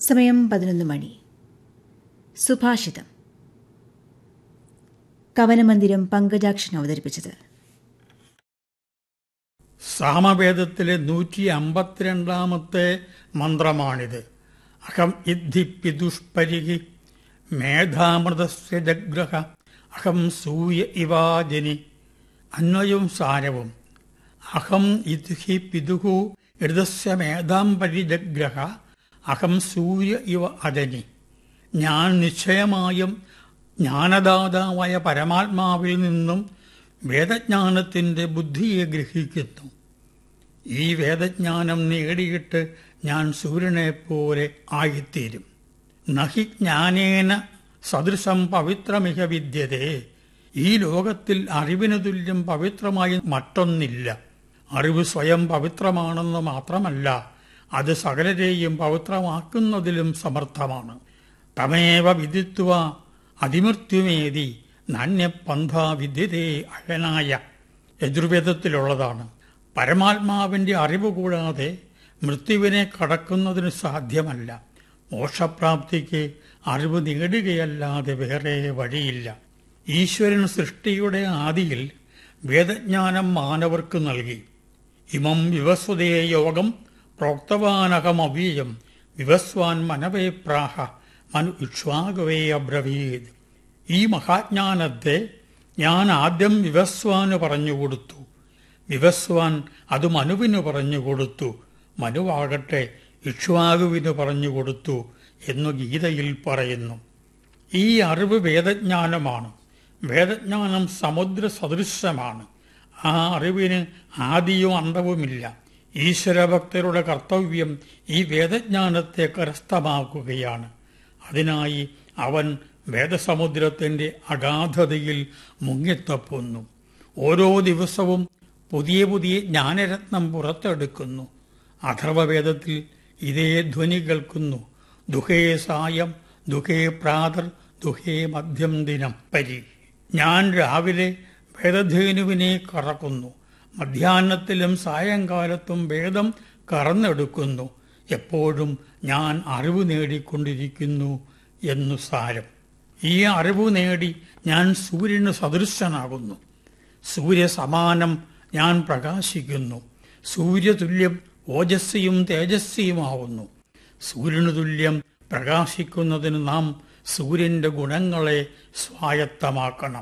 സമയം പതിനൊന്ന് മണി സുഭാഷിതം കവനമന്ദിരം പങ്കജാക്ഷൻ അവതരിപ്പിച്ചത് സാമവേദത്തിലെ നൂറ്റി അമ്പത്തിരണ്ടാമത്തെ മന്ത്രമാണിത് അഹം ഇദ്ധി പിദുഷ്പരിഹി മേധാമൃതസ്യ ജഗ്രഹ അഹം സൂയ ഇവാജനി അന്വയവും സാരവും അഹം ഇദ്ഹി പിതുഹു ഋതസ്യ മേധാം പരിജഗ്രഹ അഹം സൂര്യ ഇവ അജനി ഞാൻ നിശ്ചയമായും ജ്ഞാനദാതാവായ പരമാത്മാവിൽ നിന്നും വേദജ്ഞാനത്തിൻ്റെ ബുദ്ധിയെ ഗ്രഹിക്കുന്നു ഈ വേദജ്ഞാനം നേടിയിട്ട് ഞാൻ സൂര്യനെപ്പോലെ ആയിത്തീരും നഹി ജ്ഞാനേന സദൃശം പവിത്രമിക വിദ്യതേ ഈ ലോകത്തിൽ അറിവിന് തുല്യം പവിത്രമായി മറ്റൊന്നില്ല അറിവ് സ്വയം പവിത്രമാണെന്ന് മാത്രമല്ല അത് സകലരെയും പവിത്രമാക്കുന്നതിലും സമർത്ഥമാണ് തമേവ വിദിത്വ അതിമൃത്യുമേതി നാണ്യപന്ഥ വിദ്യതേ അയനായ യജുർവേദത്തിലുള്ളതാണ് പരമാത്മാവിന്റെ അറിവ് കൂടാതെ മൃത്യുവിനെ കടക്കുന്നതിന് സാധ്യമല്ല മോക്ഷപ്രാപ്തിക്ക് അറിവ് നേടുകയല്ലാതെ വേറെ വഴിയില്ല ഈശ്വരൻ സൃഷ്ടിയുടെ ആദിയിൽ വേദജ്ഞാനം മാനവർക്ക് നൽകി ഇമം വിവസ്വതേ യോഗം പ്രോക്തവാനഹമവീയം വിവസ്വാൻ മനവേ പ്രാഹ മനു ഇക്ഷ്വാകവേ അബ്രവീത് ഈ മഹാജ്ഞാനത്തെ ഞാൻ ആദ്യം വിവസ്വാന് പറഞ്ഞുകൊടുത്തു വിവസ്വാൻ അത് മനുവിന് പറഞ്ഞുകൊടുത്തു മനുവാകട്ടെ ഇക്ഷ്വാകുവിന് പറഞ്ഞുകൊടുത്തു എന്നു ഗീതയിൽ പറയുന്നു ഈ അറിവ് വേദജ്ഞാനമാണ് വേദജ്ഞാനം സമുദ്ര സദൃശമാണ് ആ അറിവിന് ആദിയും അന്തവുമില്ല ഈശ്വരഭക്തരുടെ കർത്തവ്യം ഈ വേദജ്ഞാനത്തെ കരസ്ഥമാക്കുകയാണ് അതിനായി അവൻ വേദസമുദ്രത്തിന്റെ അഗാധതയിൽ മുങ്ങിത്തപ്പുന്നു ഓരോ ദിവസവും പുതിയ പുതിയ ജ്ഞാനരത്നം പുറത്തെടുക്കുന്നു അഥർവവേദത്തിൽ ഇതേ ധ്വനി കേൾക്കുന്നു ദുഹേ സായം ദുഹേ പ്രാതർ ദുഹേ മധ്യം ദിനം പരി ഞാൻ രാവിലെ വേദധേനുവിനെ കറക്കുന്നു മധ്യാഹ്നത്തിലും സായങ്കാലത്തും വേദം കറന്നെടുക്കുന്നു എപ്പോഴും ഞാൻ അറിവ് നേടിക്കൊണ്ടിരിക്കുന്നു എന്നു സാരം ഈ അറിവ് നേടി ഞാൻ സൂര്യന് സദൃശനാകുന്നു സൂര്യസമാനം ഞാൻ പ്രകാശിക്കുന്നു സൂര്യതുല്യം ഓജസ്വിയും തേജസ്വിയുമാവുന്നു സൂര്യനു തുല്യം പ്രകാശിക്കുന്നതിന് നാം സൂര്യന്റെ ഗുണങ്ങളെ സ്വായത്തമാക്കണം